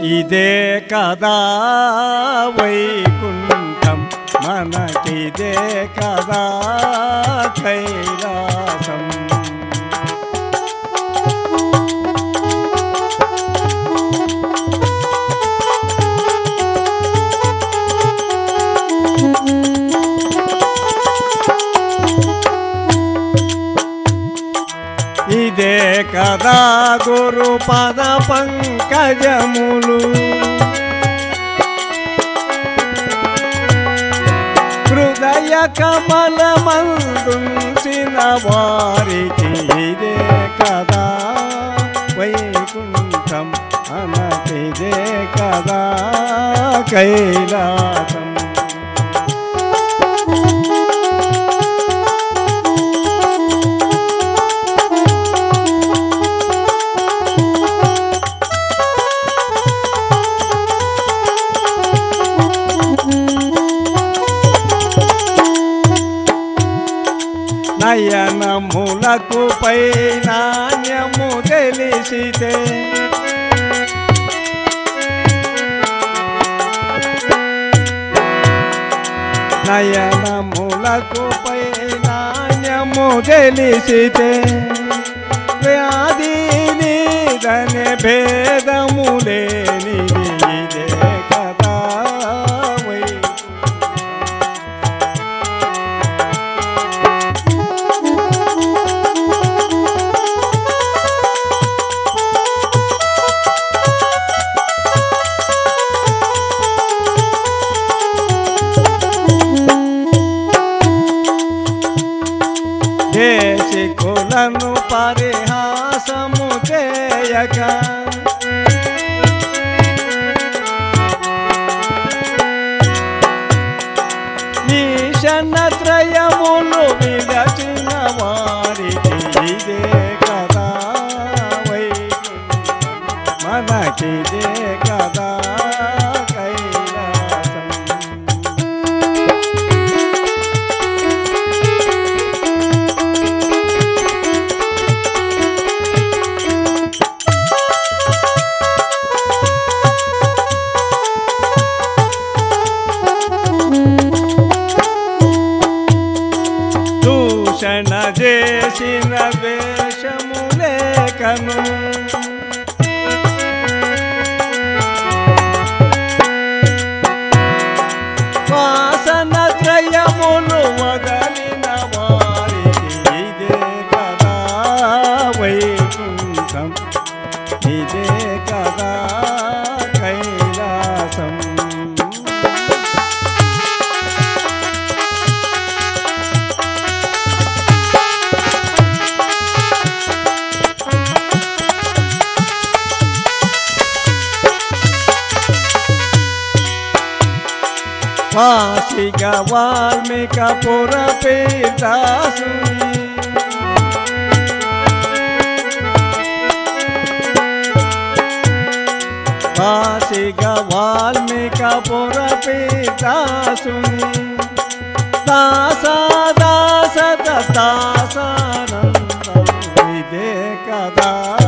ఇదే కదా వైకుంఠం మనకిదే కదా కైలాసం ఇదే కదా గురు పద పంకజములు హృదయ కమల మందుంచిన వారికి ఇదే కదా వైకుంఠం అనతిదే కదా కైలాసం నయనములకు పై నాణ్యము తెలిసితే నయనములకు పై నాణ్యము తెలిసితే వ్యాధి నీదనే భేదము లేనిది ఇదే కదా వైకుంఠం. దేశికులను పరిహాసము చేయక ఈశనత్రయములు విరచిన వారికి ఇదే కదా వైకుంఠం మనకిదే కదా కైలాసం దూషణ చేసిన వేషము లేకను వాసన త్రయములు వదలిన వారికి ఇదే కదా వైకుంఠం ఇదే కదా కైలాసం వాసిక వాల్మీక పురపీతాసుని వాసిక వాల్మీక పురపీతాసుని దాస దాస దాసానందం ఇదే కదా